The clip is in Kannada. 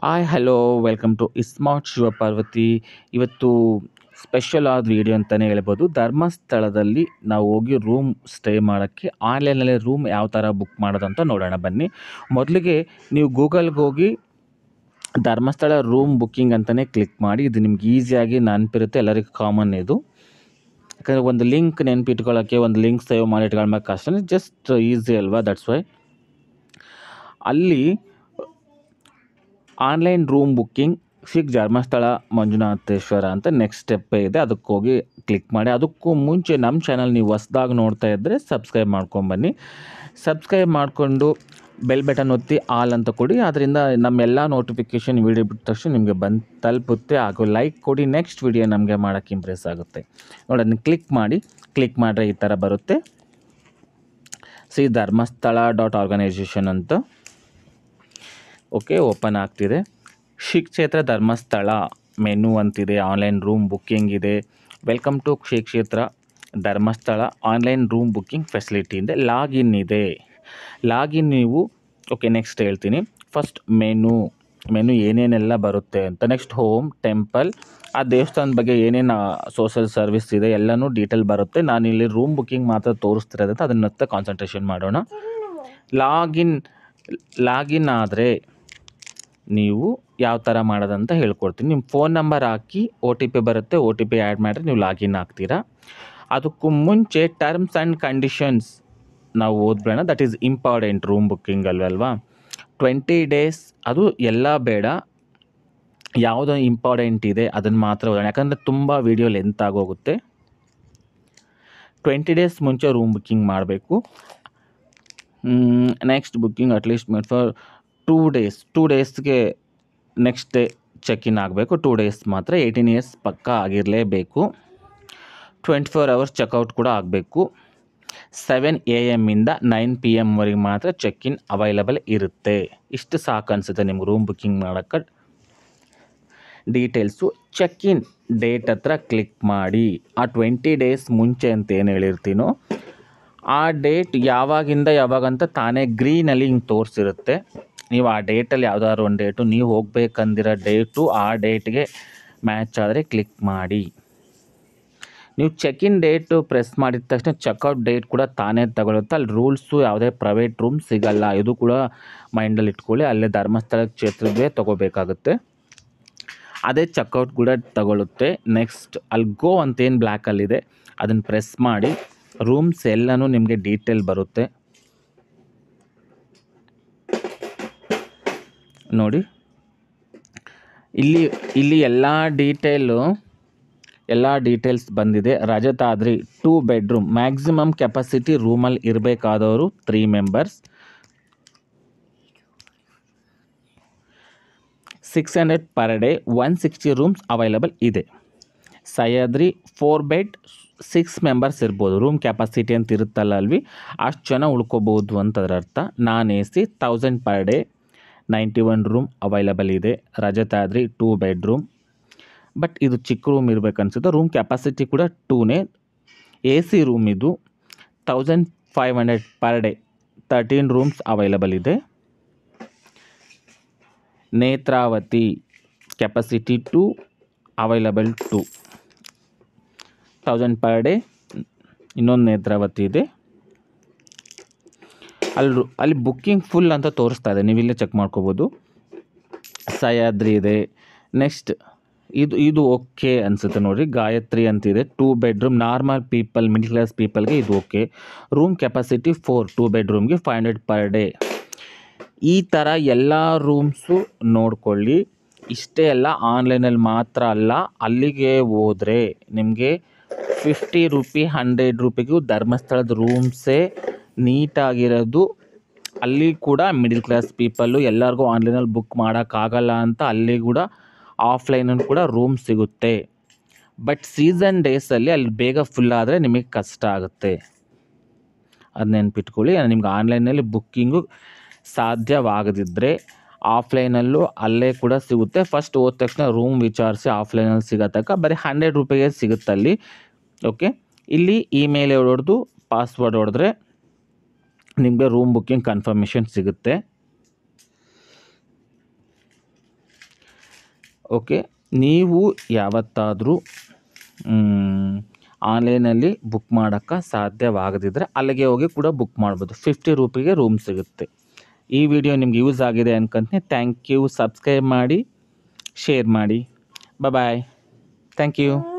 hi hello welcome to iSmart Shivaparvathi ಇವತ್ತು ಸ್ಪೆಷಲ್ ಆದ ವಿಡಿಯೋ ಅಂತಲೇ ಹೇಳ್ಬೋದು ಧರ್ಮಸ್ಥಳದಲ್ಲಿ ನಾವು ಹೋಗಿ ರೂಮ್ ಸ್ಟೇ ಮಾಡೋಕ್ಕೆ ಆನ್ಲೈನಲ್ಲೇ ರೂಮ್ ಯಾವ ಥರ ಬುಕ್ ಮಾಡೋದು ಅಂತ ನೋಡೋಣ ಬನ್ನಿ ಮೊದಲಿಗೆ ನೀವು ಗೂಗಲ್ಗೆ ಹೋಗಿ ಧರ್ಮಸ್ಥಳ ರೂಮ್ ಬುಕ್ಕಿಂಗ್ ಅಂತಲೇ ಕ್ಲಿಕ್ ಮಾಡಿ ಇದು ನಿಮ್ಗೆ ಈಸಿಯಾಗಿ ನೆನಪಿರುತ್ತೆ ಎಲ್ಲರಿಗೂ ಕಾಮನ್ ಇದು ಯಾಕಂದರೆ ಒಂದು ಲಿಂಕ್ ನೆನಪಿಟ್ಕೊಳ್ಳೋಕ್ಕೆ ಒಂದು ಲಿಂಕ್ ಸೇವ್ ಮಾಡಿ ಇಟ್ಕೊಳ್ಬೇಕು ಕಷ್ಟ ಜಸ್ಟ್ ಈಸಿ ಅಲ್ವಾ ದಟ್ಸ್ ವೈ ಅಲ್ಲಿ ಆನ್ಲೈನ್ ರೂಮ್ ಬುಕ್ಕಿಂಗ್ ಸಿಕ್ ಧರ್ಮಸ್ಥಳ ಮಂಜುನಾಥೇಶ್ವರ ಅಂತ ನೆಕ್ಸ್ಟ್ ಸ್ಟೆಪ್ ಇದೆ ಅದಕ್ಕೆ ಹೋಗಿ ಕ್ಲಿಕ್ ಮಾಡಿ ಅದಕ್ಕೂ ಮುಂಚೆ ನಮ್ಮ ಚಾನಲ್ ನೀವು ಹೊಸ್ದಾಗಿ ನೋಡ್ತಾ ಇದ್ದರೆ ಸಬ್ಸ್ಕ್ರೈಬ್ ಮಾಡ್ಕೊಂಬನ್ನಿ ಸಬ್ಸ್ಕ್ರೈಬ್ ಮಾಡಿಕೊಂಡು ಬೆಲ್ ಬಟನ್ ಒತ್ತಿ ಆಲ್ ಅಂತ ಕೊಡಿ ಅದರಿಂದ ನಮ್ಮೆಲ್ಲ ನೋಟಿಫಿಕೇಷನ್ ವೀಡಿಯೋ ಬಿಟ್ಟ ತಕ್ಷಣ ನಿಮಗೆ ಬಂದು ತಲುಪುತ್ತೆ ಹಾಗೂ ಲೈಕ್ ಕೊಡಿ ನೆಕ್ಸ್ಟ್ ವಿಡಿಯೋ ನಮಗೆ ಮಾಡೋಕ್ಕೆ ಇಂಪ್ರೆಸ್ ಆಗುತ್ತೆ ನೋಡಿ ಅದನ್ನ ಕ್ಲಿಕ್ ಮಾಡಿ ಕ್ಲಿಕ್ ಮಾಡಿದ್ರೆ ಈ ಥರ ಬರುತ್ತೆ ಸಿ ಧರ್ಮಸ್ಥಳ ಡಾಟ್ ಆರ್ಗನೈಸೇಷನ್ ಅಂತ ಓಕೆ ಓಪನ್ ಆಗ್ತಿದೆ ಶ್ರೀ ಕ್ಷೇತ್ರ ಧರ್ಮಸ್ಥಳ ಮೆನು ಅಂತಿದೆ ಆನ್ಲೈನ್ ರೂಮ್ ಬುಕ್ಕಿಂಗ್ ಇದೆ welcome to Shri Kshetra Dharmasthala online room booking facility ಇದೆ ಲಾಗಿನ್ ಇದೆ ಲಾಗಿನ್ ನೀವು ಓಕೆ ನೆಕ್ಸ್ಟ್ ಹೇಳ್ತೀನಿ ಫಸ್ಟ್ ಮೆನು ಮೆನು ಏನೇನೆಲ್ಲ ಬರುತ್ತೆ ಅಂತ ನೆಕ್ಸ್ಟ್ ಹೋಮ್ ಟೆಂಪಲ್ ಆ ದೇವಸ್ಥಾನದ ಬಗ್ಗೆ ಏನೇನು ಸೋಷಲ್ ಸರ್ವಿಸ್ ಇದೆ ಎಲ್ಲನೂ ಡೀಟೇಲ್ ಬರುತ್ತೆ ನಾನು ಇಲ್ಲಿ ರೂಮ್ ಬುಕ್ಕಿಂಗ್ ಮಾತ್ರ ತೋರಿಸ್ತಿರೋದಂತ ಅದನ್ನ ಕಾನ್ಸಂಟ್ರೇಷನ್ ಮಾಡೋಣ ಲಾಗಿನ್ ಲಾಗಿನ್ ಆದರೆ ನೀವು ಯಾವ ಥರ ಮಾಡೋದಂತ ಹೇಳ್ಕೊಡ್ತೀನಿ ನಿಮ್ಮ ಫೋನ್ ನಂಬರ್ ಹಾಕಿ ಒ ಟಿ ಪಿ ಬರುತ್ತೆ ಒ ಟಿ ಪಿ ಆ್ಯಡ್ ಮಾಡಿದ್ರೆ ನೀವು ಲಾಗಿನ್ ಆಗ್ತೀರಾ ಅದಕ್ಕೂ ಮುಂಚೆ ಟರ್ಮ್ಸ್ ಆ್ಯಂಡ್ ಕಂಡೀಷನ್ಸ್ ನಾವು ಓದ್ಬೇಡ that is important room booking ಅಲ್ವಲ್ವಾ ಟ್ವೆಂಟಿ ಡೇಸ್ ಅದು ಎಲ್ಲ ಬೇಡ ಯಾವುದೋ ಇಂಪಾರ್ಟೆಂಟ್ ಇದೆ ಅದನ್ನು ಮಾತ್ರ ಓದೋಣ ಯಾಕಂದರೆ ತುಂಬ ವೀಡಿಯೋ ಲೆಂತ್ ಆಗೋಗುತ್ತೆ ಟ್ವೆಂಟಿ ಡೇಸ್ ಮುಂಚೆ ರೂಮ್ ಬುಕ್ಕಿಂಗ್ ಮಾಡಬೇಕು next booking at least made for two days two ಡೇಸ್ಗೆ ನೆಕ್ಸ್ಟ್ ಡೇ ಚೆಕ್ ಇನ್ ಆಗಬೇಕು ಟೂ ಡೇಸ್ ಮಾತ್ರ ಏಯ್ಟೀನ್ ಇಯರ್ಸ್ ಪಕ್ಕ ಆಗಿರಲೇಬೇಕು ಟ್ವೆಂಟಿ ಫೋರ್ ಅವರ್ಸ್ ಚೆಕ್ಔಟ್ ಕೂಡ ಆಗಬೇಕು ಸೆವೆನ್ ಎ ಎಮ್ಮಿಂದ ನೈನ್ ಪಿ ಎಮ್ವರೆಗೆ ಮಾತ್ರ ಚೆಕ್ ಇನ್ ಅವೈಲಬಲ್ ಇರುತ್ತೆ ಇಷ್ಟು ಸಾಕು ಅನಿಸುತ್ತೆ ನಿಮ್ಗೆ ರೂಮ್ ಬುಕ್ಕಿಂಗ್ ಮಾಡೋಕ್ಕೆ ಡೀಟೇಲ್ಸು ಚೆಕ್ ಇನ್ ಡೇಟ್ ಹತ್ರ ಕ್ಲಿಕ್ ಮಾಡಿ ಆ ಟ್ವೆಂಟಿ ಡೇಸ್ ಮುಂಚೆ ಅಂತ ಏನು ಹೇಳಿರ್ತೀನೋ ಆ ಡೇಟ್ ಯಾವಾಗಿಂದ ಯಾವಾಗಂತ ತಾನೇ ಗ್ರೀನಲ್ಲಿ ಹಿಂಗೆ ತೋರಿಸಿರುತ್ತೆ ನೀವು ಆ ಡೇಟಲ್ಲಿ ಯಾವ್ದಾದ್ರು ಒಂದು ಡೇಟು ನೀವು ಹೋಗ್ಬೇಕಂದಿರೋ ಡೇಟು ಆ ಡೇಟ್ಗೆ ಮ್ಯಾಚ್ ಆದರೆ ಕ್ಲಿಕ್ ಮಾಡಿ ನೀವು ಚೆಕ್ ಇನ್ ಡೇಟು ಪ್ರೆಸ್ ಮಾಡಿದ ತಕ್ಷಣ ಚೆಕ್ಔಟ್ ಡೇಟ್ ಕೂಡ ತಾನೇ ತಗೊಳುತ್ತೆ ಅಲ್ಲಿ ರೂಲ್ಸು ಯಾವುದೇ ಪ್ರೈವೇಟ್ ರೂಮ್ ಸಿಗಲ್ಲ ಇದು ಕೂಡ ಮೈಂಡಲ್ಲಿ ಇಟ್ಕೊಳ್ಳಿ ಅಲ್ಲೇ ಧರ್ಮಸ್ಥಳ ಕ್ಷೇತ್ರದೇ ತೊಗೋಬೇಕಾಗುತ್ತೆ ಅದೇ ಚೆಕ್ಔಟ್ ಕೂಡ ತಗೊಳುತ್ತೆ ನೆಕ್ಸ್ಟ್ ಅಲ್ಲಿ ಗೋ ಅಂತೇನು ಬ್ಲ್ಯಾಕಲ್ಲಿದೆ ಅದನ್ನು ಪ್ರೆಸ್ ಮಾಡಿ ರೂಮ್ಸ್ ಎಲ್ಲನೂ ನಿಮಗೆ ಡೀಟೇಲ್ ಬರುತ್ತೆ ನೋಡಿ ಇಲ್ಲಿ ಇಲ್ಲಿ ಎಲ್ಲ ಡೀಟೇಲು ಎಲ್ಲ ಡೀಟೇಲ್ಸ್ ಬಂದಿದೆ ರಜತ್ ಆದ್ರಿ ಟೂ ಬೆಡ್ರೂಮ್ ಮ್ಯಾಕ್ಸಿಮಮ್ ಕೆಪಾಸಿಟಿ ರೂಮಲ್ಲಿ ಇರಬೇಕಾದವರು three members six hundred per day one sixty rooms available ಇದೆ Sahyadri four bed six members ಇರ್ಬೋದು ರೂಮ್ ಕೆಪಾಸಿಟಿ ಅಂತ ಇರುತ್ತಲ್ಲ ಅಲ್ವಿ ಅಷ್ಟು ಜನ ಉಳ್ಕೋಬೋದು ಅಂತ ಅದರ ಅರ್ಥ non A C thousand per day ninety one room available ಇದೆ ರಜತಾದ್ರಿ ಟೂ ಬೆಡ್ರೂಮ್ ಬಟ್ ಇದು ಚಿಕ್ಕ ರೂಮ್ ಇರಬೇಕನ್ಸುತ್ತೆ ರೂಮ್ ಕೆಪಾಸಿಟಿ ಕೂಡ ಟೂನೇ ಎ ಸಿ ರೂಮ್ ಇದು thousand five hundred per day thirteen rooms available ಇದೆ Netravathi capacity two available two thousand per day ಇನ್ನೊಂದು ನೇತ್ರಾವತಿ ಇದೆ ಅಲ್ಲಿ ಅಲ್ಲಿ ಬುಕ್ಕಿಂಗ್ ಫುಲ್ ಅಂತ ತೋರಿಸ್ತಾ ಇದೆ ನೀವು ಇಲ್ಲೇ ಚೆಕ್ ಮಾಡ್ಕೋಬೋದು ಸಹ್ಯಾದ್ರಿ ಇದೆ ನೆಕ್ಸ್ಟ್ ಇದು ಇದು ಓಕೆ ಅನಿಸುತ್ತೆ ನೋಡಿರಿ ಗಾಯತ್ರಿ ಅಂತಿದೆ two bedroom normal people middle class ಪೀಪಲ್ಗೆ ಇದು okay room capacity four two ಬೆಡ್ರೂಮ್ಗೆ ಫೈವ್ ಹಂಡ್ರೆಡ್ ಪರ್ ಡೇ ಈ ಥರ ಎಲ್ಲ ರೂಮ್ಸು ನೋಡ್ಕೊಳ್ಳಿ ಇಷ್ಟೇ ಅಲ್ಲ ಆನ್ಲೈನಲ್ಲಿ ಮಾತ್ರ ಅಲ್ಲ ಅಲ್ಲಿಗೆ ಹೋದರೆ ನಿಮಗೆ ಫಿಫ್ಟಿ ರುಪಿ ಹಂಡ್ರೆಡ್ ರುಪಿಗೂ ಧರ್ಮಸ್ಥಳದ ರೂಮ್ಸೇ ನೀಟಾಗಿರೋದು ಅಲ್ಲಿ ಕೂಡ ಮಿಡಿಲ್ ಕ್ಲಾಸ್ ಪೀಪಲ್ಲು ಎಲ್ಲರಿಗೂ ಆನ್ಲೈನಲ್ಲಿ ಬುಕ್ ಮಾಡೋಕ್ಕಾಗಲ್ಲ ಅಂತ ಅಲ್ಲಿ ಕೂಡ ಆಫ್ಲೈನಲ್ಲಿ ಕೂಡ ರೂಮ್ ಸಿಗುತ್ತೆ ಬಟ್ ಸೀಸನ್ ಡೇಸಲ್ಲಿ ಅಲ್ಲಿ ಬೇಗ ಫುಲ್ ಆದರೆ ನಿಮಗೆ ಕಷ್ಟ ಆಗುತ್ತೆ ಅದು ನೆನ್ಪಿಟ್ಕೊಳ್ಳಿ ನಿಮ್ಗೆ ಆನ್ಲೈನಲ್ಲಿ ಬುಕ್ಕಿಂಗು ಸಾಧ್ಯವಾಗದಿದ್ದರೆ ಆಫ್ಲೈನಲ್ಲೂ ಅಲ್ಲೇ ಕೂಡ ಸಿಗುತ್ತೆ ಫಸ್ಟ್ ಹೋದ ತಕ್ಷಣ ರೂಮ್ ವಿಚಾರಿಸಿ ಆಫ್ಲೈನಲ್ಲಿ ಸಿಗತ್ತಕ್ಕ ಬರೀ ಹಂಡ್ರೆಡ್ ರುಪಿಗೆ ಸಿಗುತ್ತೆ ಅಲ್ಲಿ ಓಕೆ ಇಲ್ಲಿ ಇಮೇಲ್ ಹೊಡೆದು ಪಾಸ್ವರ್ಡ್ ಹೊಡೆದ್ರೆ ನಿಮಗೆ ರೂಮ್ ಬುಕ್ಕಿಂಗ್ ಕನ್ಫರ್ಮೇಷನ್ ಸಿಗುತ್ತೆ ಓಕೆ ನೀವು ಯಾವತ್ತಾದರೂ ಆನ್ಲೈನಲ್ಲಿ ಬುಕ್ ಮಾಡೋಕ್ಕೆ ಸಾಧ್ಯವಾಗದಿದ್ದರೆ ಅಲ್ಲಿಗೆ ಹೋಗಿ ಕೂಡ ಬುಕ್ ಮಾಡ್ಬೋದು ಫಿಫ್ಟಿ ರುಪಿಗೆ ರೂಮ್ ಸಿಗುತ್ತೆ ಈ ವಿಡಿಯೋ ನಿಮ್ಗೆ ಯೂಸ್ ಆಗಿದೆ ಅನ್ಕೊಂತೀನಿ ಥ್ಯಾಂಕ್ ಯು ಸಬ್ಸ್ಕ್ರೈಬ್ ಮಾಡಿ ಶೇರ್ ಮಾಡಿ ಬಾಯ್ ಥ್ಯಾಂಕ್ ಯು